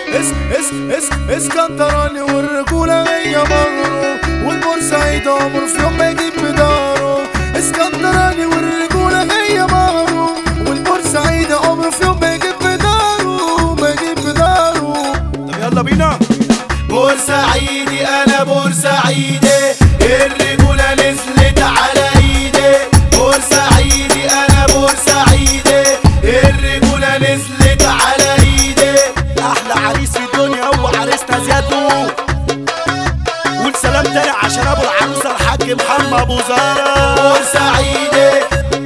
اس اس اس اسكندراني والرجولة هي مغرور والبورسعيد عمر في يوم ما يجيب بداره اسكندراني والرجولة هي مغرور والبورسعيد عمر في يوم ما يجيب بداره ما يجيب بداره طب يلا بينا بورسعيدي انا بورسعيدي الرجولة نزلت على ايدي بورسعيدي انا بورسعيدي الرجولة نزلت على ايدي احلى عريس في الدنيا هو عريسنا زيادو والسلام تاني عشان ابو العروسه الحاج محمد ابو زهره بورسعيدي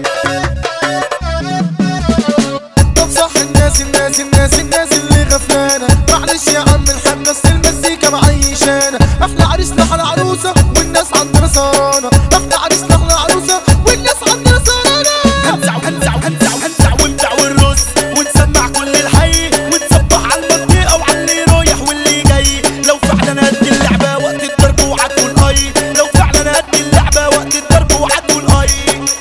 طب صح الناس الناس الناس الناس اللي غفلانة معلش يا عم الحاج اصل المزيكا معيشانا احنا عريسنا على عروسة والناس عندنا سهرانة احنا عريسنا على عروسة والناس عندنا سهرانة هنزع وهنزع وهنزع وهنزع وامتع والرص ونسمع كل الحي ونصبح على المنطقه وعلى اللي رايح واللي جاي لو فعلا قد اللعبه وقت الضرب وعدوا الاي لو فعلا قد اللعبه وقت الضرب وعدوا الاي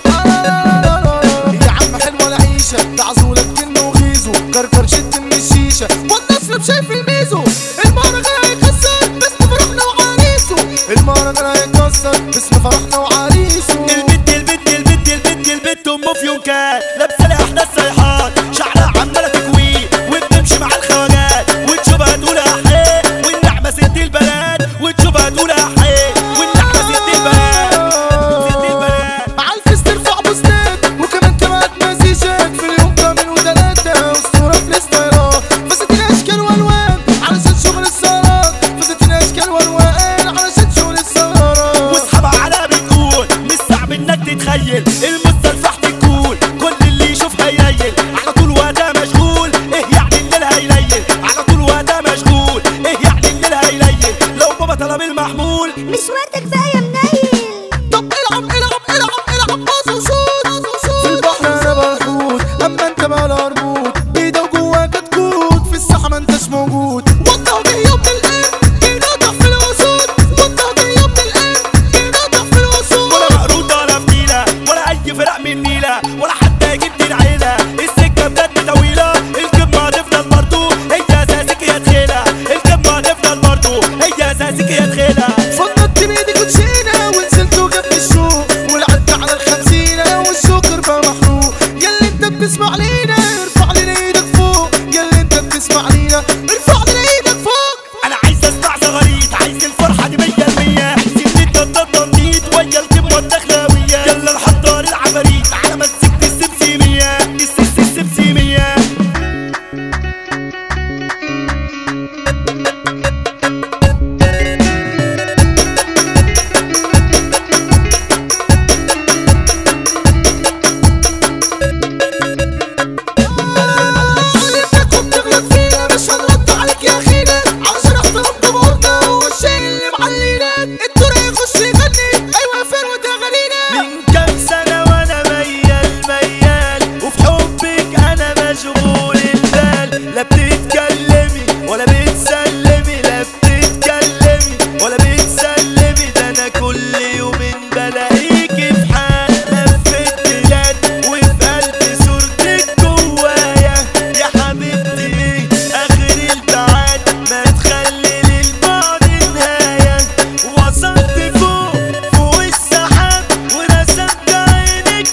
يا عم حلوة العيشة تعزولك كنه وغيزه كركر شد من الشيشة والنصر شايف الميزو المهرجان هيكسر باسم فرحنا وعريسه المهرجان هيكسر باسم فرحنا وعريسه البت البت البت البت البت ام في يوم كان لابسه لي احدى الصيحات شعرها عماله تكوي وبتمشي مع الخواجات وتشوفها تقول احيه والنعمه ست البنات وتشوفها تقول احيه والنعمه ست البنات ست البنات عالفيس ترفع بوستات وكمان كمان مسيجات في اليوم كامل وتلاتة اسطورة في الاستيراد فساتين اشكال والوان علشان شغل السهرات فساتين اشكال والوان علشان شغل السهرات واصحابها على بتقول مش صعب انك تتخيل المستلفح تكون كل اللي يشوفها يليل على طول وقتها مشغول ايه يعني الليل هيليل على طول وقتها مشغول ايه يعني الليل هيليل لو بابا طلب المحمول مش وقت كفايه منيل طب العب العب العب العب باص وشوط في البحر انا بالحوت اما انت بقى الهربوط ايده جواك تكوت في الساحه ما انتش موجود وضع بيوم القلب ينقطع في الاسود وضع بيوم القلب ينقطع في الاسود ولا مقروطة ولا فتيلة ولا أي فرق من نيلة ولا حتى يجيب دي العيلة السكة بجد طويلة الكلمة هتفضل برضو هي أساسك يا تخيلة الكلمة هتفضل برضو هي أساسك يا تخيلة فضلت بايدي كوتشينه ونزلت وجبت الشوق ولعبت على الخمسينه والشوكر بقى محروق ياللي انت بتسمع لينا ارفع لنا ايدك فوق ياللي انت بتسمع لينا ارفع لنا ايدك فوق أنا عايز أسمع زغاريت عايز الفرحة دي مية المية عايز النت التنطيط ويا الكلمة الدخلاوية يلا نحضر العفاريت على مسكة السمسيمية السس السمسيمية علمتك وبتغلط فينا مش هنرد عليك يا اخينا عشان احترم جمهورنا والشيء اللي معلينا الدور هيخش يغني ايوه فروة اغانينا من كام سنة وانا ميال ميال وفي حبك انا مشغول البال لا بتتكلمي ولا بتسلمي لا بتتكلمي ولا بتسلمي ده انا كل يومين بلاقيكي في حال لفت بلاد وفي قلبي صورتك جوايا يا حبيبتي ايه اخر البعاد ما تخلي للبعد نهاية وصلت فوق فوق السحاب ورسمت عينك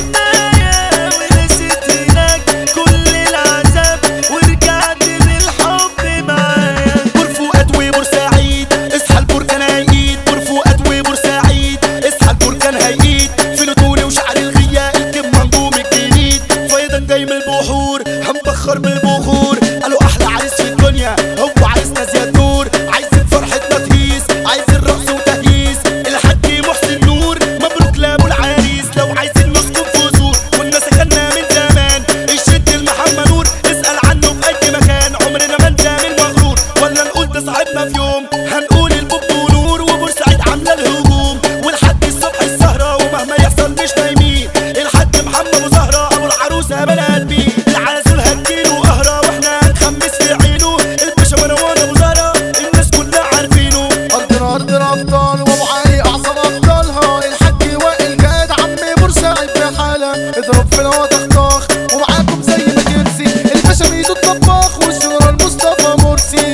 نجماية ونسيت هناك كل العذاب ورجعت للحب معايا برفوقات وبورسعيد اصحى البركان هيقيد برفوقات وبورسعيد اصحى البركان هيقيد في نطوري وشعر الغياء الكم منظوم الجديد فايدا جاي من البحور هنبخر من البخور قالوا احلى عريس في الدنيا هو عريسنا زياد نور عايزين فرحتنا تهيس عايزين رقص وتهييس الحاج محسن نور مبروك لابو العريس لو عايزين نسكن في قصور كنا سكننا من زمان الشد المحمد نور اسال عنه في اي مكان عمرنا ما نزامل مغرور ولا نقول ده صاحبنا في يوم هنقول البوب ونور وبورسعيد عامله الهجوم ولحد الصبح السهره ومهما يحصل مش نايمين الحاج محمد ابو زهره ابو العروسه بلا قلبي العسل هديله قهره واحنا هنخمس في عينه الباشا مروان ابو زهره الناس كلها عارفينه ارضنا ارض الابطال وابو علي اعظم ابطالها الحاج وائل جاد عم بورسعيد بحالة اضرب في الهوا طخطاخ ومعاكم زي ما ترسي الباشا ميدو الطباخ والشهرة المصطفى مرسي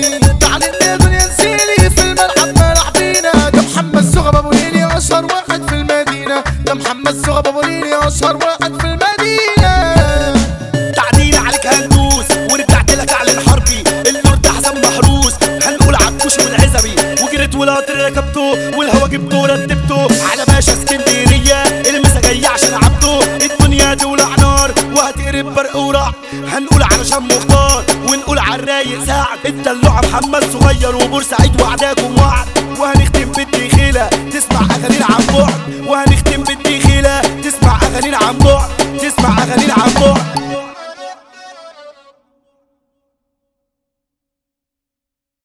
ده محمد سوغة بابوليني اشهر واحد في المدينة تعديل عليك هندوس ورجعت لك اعلن حربي اللورد حسن محروس هنقول عكوش والعزبي وجريت والقطر ركبته والهوا جبته رتبته على باشا اسكندريه المسا جايه عشان عبده الدنيا تولع نار وهتقرب برق ورع هنقول علشان مختار ونقول على الرايق سعد الدلوعه محمد صغير وبورسعيد وعداكم